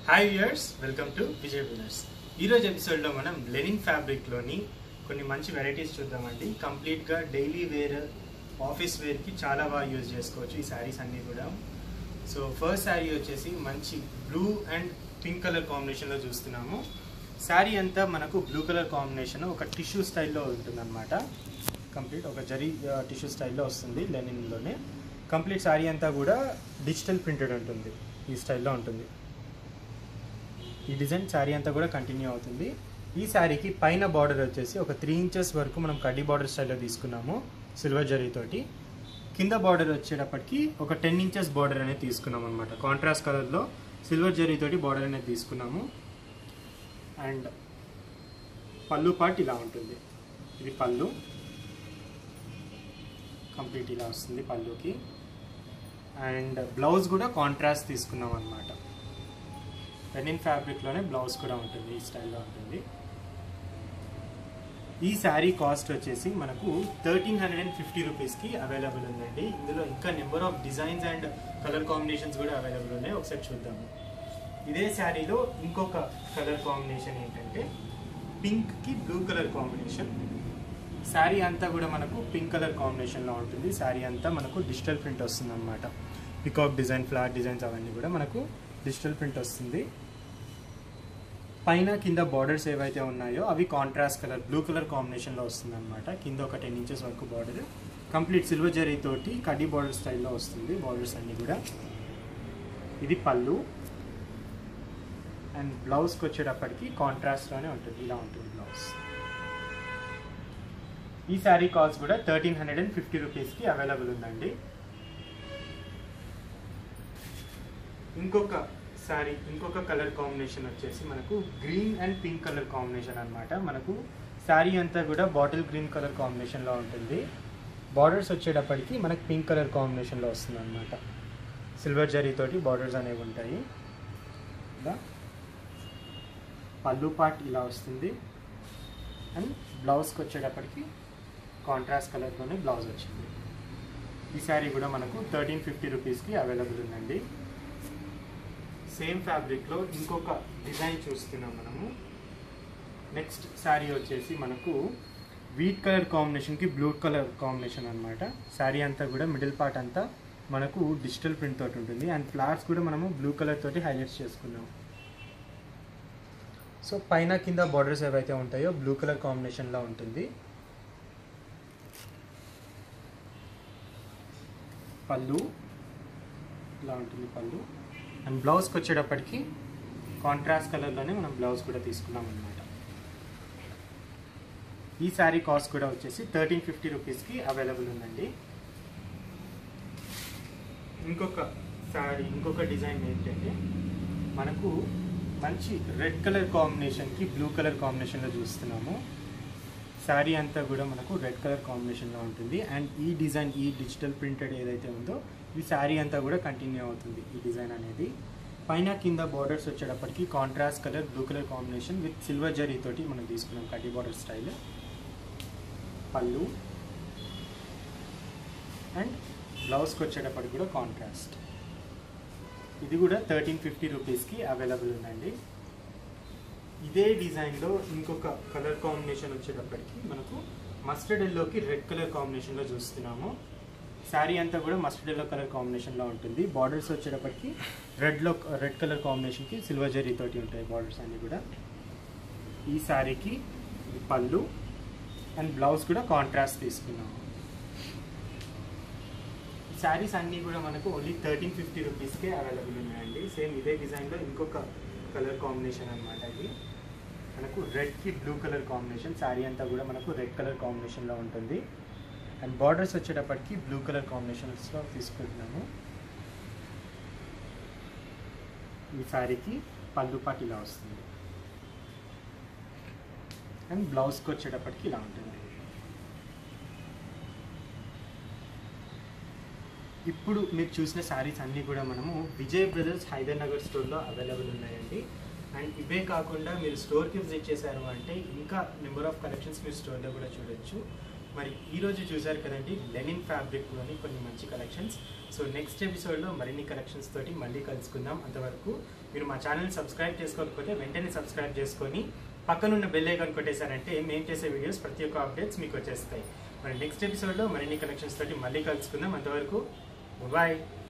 hi viewers welcome to Vijay builders ఈరోజు ఎపిసోడ్లో మనం లెనిన్ ఫ్యాబ్రిక్లోని కొన్ని మంచి వెరైటీస్ చూద్దామండి కంప్లీట్గా డైలీ వేర్ ఆఫీస్ వేర్కి చాలా బాగా యూజ్ చేసుకోవచ్చు ఈ శారీస్ అన్నీ కూడా సో ఫస్ట్ శారీ వచ్చేసి మంచి బ్లూ అండ్ పింక్ కలర్ కాంబినేషన్లో చూస్తున్నాము శారీ అంతా మనకు బ్లూ కలర్ కాంబినేషన్ ఒక టిష్యూ స్టైల్లో ఉంటుందన్నమాట కంప్లీట్ ఒక జరీ టిష్యూ స్టైల్లో వస్తుంది లెనిన్లోనే కంప్లీట్ శారీ అంతా కూడా డిజిటల్ ప్రింటెడ్ ఉంటుంది ఈ స్టైల్లో ఉంటుంది ఈ డిజైన్ శారీ అంతా కూడా కంటిన్యూ అవుతుంది ఈ శారీకి పైన బార్డర్ వచ్చేసి ఒక త్రీ ఇంచెస్ వరకు మనం కడ్డీ బార్డర్ స్టైల్లో తీసుకున్నాము సిల్వర్ జరీతోటి కింద బార్డర్ వచ్చేటప్పటికి ఒక టెన్ ఇంచెస్ బార్డర్ అనేది తీసుకున్నాం అనమాట కాంట్రాస్ట్ కలర్లో సిల్వర్ జరీతోటి బార్డర్ అనేది తీసుకున్నాము అండ్ పళ్ళు పార్ట్ ఇలా ఉంటుంది ఇది పళ్ళు కంప్లీట్ ఇలా వస్తుంది పళ్ళుకి అండ్ బ్లౌజ్ కూడా కాంట్రాస్ట్ తీసుకున్నాం అనమాట లెనిన్ ఫ్యాబ్రిక్లోనే బ్లౌజ్ కూడా ఉంటుంది ఈ స్టైల్లో ఉంటుంది ఈ శారీ కాస్ట్ వచ్చేసి మనకు థర్టీన్ హండ్రెడ్ అండ్ ఫిఫ్టీ రూపీస్కి అవైలబుల్ ఉందండి ఇందులో ఇంకా number of designs and colour combinations కూడా అవైలబుల్ ఉన్నాయి ఒకసారి చూద్దాము ఇదే శారీలో ఇంకొక కలర్ కాంబినేషన్ ఏంటంటే పింక్కి బ్లూ కలర్ కాంబినేషన్ శారీ అంతా కూడా మనకు పింక్ కలర్ కాంబినేషన్లో ఉంటుంది శారీ అంతా మనకు డిజిటల్ ప్రింట్ వస్తుంది అనమాట పికాక్ డిజైన్ ఫ్లాట్ డిజైన్స్ అవన్నీ కూడా మనకు డిజిటల్ ప్రింట్ వస్తుంది పైన కింద బార్డర్స్ ఏవైతే ఉన్నాయో అవి కాంట్రాస్ట్ కలర్ బ్లూ కలర్ కాంబినేషన్లో వస్తుంది అనమాట కింద ఒక టెన్ ఇంచెస్ వరకు బార్డర్ కంప్లీట్ సిల్వర్ జరీ తోటి కడ్డీ బార్డర్ స్టైల్లో వస్తుంది బార్డర్స్ అన్నీ కూడా ఇది పళ్ళు అండ్ బ్లౌజ్కి వచ్చేటప్పటికి కాంట్రాస్ట్లోనే ఉంటుంది ఇలా ఉంటుంది బ్లౌజ్ ఈ శారీ కాస్ట్ కూడా థర్టీన్ హండ్రెడ్ అండ్ ఫిఫ్టీ రూపీస్కి అవైలబుల్ ఉందండి ఇంకొక శారీ ఇంకొక కలర్ కాంబినేషన్ వచ్చేసి మనకు green and pink colour combination అనమాట మనకు శారీ అంతా కూడా బాటిల్ గ్రీన్ కలర్ కాంబినేషన్లో ఉంటుంది బార్డర్స్ వచ్చేటప్పటికి మనకు పింక్ కలర్ కాంబినేషన్లో వస్తుంది అనమాట సిల్వర్ జరీతోటి బార్డర్స్ అనేవి ఉంటాయి ఇలా పళ్ళు పార్ట్ ఇలా వస్తుంది అండ్ బ్లౌజ్కి వచ్చేటప్పటికి కాంట్రాస్ట్ కలర్లోనే బ్లౌజ్ వచ్చింది ఈ శారీ కూడా మనకు థర్టీన్ ఫిఫ్టీ రూపీస్కి అవైలబుల్ ఉందండి సేమ్ ఫ్యాబ్రిక్లో ఇంకొక డిజైన్ చూస్తున్నాం మనము నెక్స్ట్ శారీ వచ్చేసి మనకు వీట్ కలర్ కాంబినేషన్కి బ్లూ కలర్ కాంబినేషన్ అనమాట శారీ అంతా కూడా మిడిల్ పార్ట్ అంతా మనకు డిజిటల్ ప్రింట్ తోటి ఉంటుంది అండ్ ఫ్లాట్స్ కూడా మనము బ్లూ కలర్ తోటి హైలైట్స్ చేసుకున్నాం సో పైన కింద బార్డర్స్ ఏవైతే ఉంటాయో బ్లూ కలర్ కాంబినేషన్లో ఉంటుంది పళ్ళు ఇలా ఉంటుంది పళ్ళు అండ్ బ్లౌజ్కి వచ్చేటప్పటికి కాంట్రాస్ట్ కలర్లోనే మనం బ్లౌజ్ కూడా తీసుకున్నాం అనమాట ఈ శారీ కాస్ట్ కూడా వచ్చేసి థర్టీన్ ఫిఫ్టీ రూపీస్కి అవైలబుల్ ఉందండి ఇంకొక శారీ ఇంకొక డిజైన్ ఏంటంటే మనకు మంచి రెడ్ కలర్ కాంబినేషన్కి బ్లూ కలర్ కాంబినేషన్లో చూస్తున్నాము శారీ అంతా కూడా మనకు రెడ్ కలర్ కాంబినేషన్లో ఉంటుంది అండ్ ఈ డిజైన్ ఈ డిజిటల్ ప్రింటెడ్ ఏదైతే ఉందో ఈ శారీ అంతా కూడా కంటిన్యూ అవుతుంది ఈ డిజైన్ అనేది పైన కింద బార్డర్స్ వచ్చేటప్పటికి contrast colour blue colour combination with silver జరీ తోటి మనం తీసుకున్నాం కడ్డీ బార్డర్ స్టైల్ పళ్ళు అండ్ బ్లౌజ్కి వచ్చేటప్పటికి కూడా కాంట్రాస్ట్ ఇది కూడా థర్టీన్ ఫిఫ్టీ రూపీస్కి అవైలబుల్ ఉందండి ఇదే డిజైన్లో ఇంకొక కలర్ కాంబినేషన్ వచ్చేటప్పటికి మనకు మస్టర్డ్ ఎల్లోకి రెడ్ కలర్ కాంబినేషన్లో చూస్తున్నాము శారీ అంతా కూడా మస్టర్డ్ ఎల్లో కలర్ కాంబినేషన్లో ఉంటుంది బార్డర్స్ వచ్చేటప్పటికి రెడ్లో రెడ్ కలర్ కాంబినేషన్కి సిల్వర్ జరీ తోటి ఉంటాయి బార్డర్స్ అన్నీ కూడా ఈ శారీకి పళ్ళు అండ్ బ్లౌజ్ కూడా కాంట్రాస్ట్ తీసుకున్నాము శారీస్ అన్నీ కూడా మనకు ఓన్లీ థర్టీన్ ఫిఫ్టీ రూపీస్కే అవైలబుల్ ఉన్నాయండి సేమ్ ఇదే డిజైన్లో ఇంకొక కలర్ కాంబినేషన్ అనమాట ఇది మనకు రెడ్కి బ్లూ కలర్ కాంబినేషన్ శారీ అంతా కూడా మనకు రెడ్ కలర్ కాంబినేషన్లో ఉంటుంది అండ్ బార్డర్స్ వచ్చేటప్పటికి బ్లూ కలర్ కాంబినేషన్స్లో తీసుకుంటున్నాము ఈ శారీకి పళ్ళు పాటు ఇలా వస్తుంది అండ్ బ్లౌజ్కి వచ్చేటప్పటికి ఇలా ఉంటుంది ఇప్పుడు మీరు చూసిన శారీస్ అన్నీ కూడా మనము విజయ్ బ్రదర్స్ హైదర్ నగర్ స్టోర్లో అవైలబుల్ ఉన్నాయండి అండ్ ఇవే కాకుండా మీరు స్టోర్కి విజిట్ చేశారు అంటే ఇంకా నెంబర్ ఆఫ్ కలెక్షన్స్ మీరు స్టోర్లో కూడా చూడొచ్చు మరి ఈ రోజు చూసారు కదండి లెనిన్ ఫ్యాబ్రిక్లోని కొన్ని మంచి కలెక్షన్స్ సో నెక్స్ట్ ఎపిసోడ్లో మరిన్ని కలెక్షన్స్ తోటి మళ్ళీ కలుసుకుందాం అంతవరకు మీరు మా ఛానల్ సబ్స్క్రైబ్ చేసుకోకపోతే వెంటనే సబ్స్క్రైబ్ చేసుకొని పక్కనున్న బెల్ ఐకాన్ కొట్టేశారంటే మేము చేసే వీడియోస్ ప్రతి ఒక్క అప్డేట్స్ మీకు వచ్చేస్తాయి మరి నెక్స్ట్ ఎపిసోడ్లో మరిన్ని కలెక్షన్స్ తోటి మళ్ళీ కలుసుకుందాం అంతవరకు బాయ్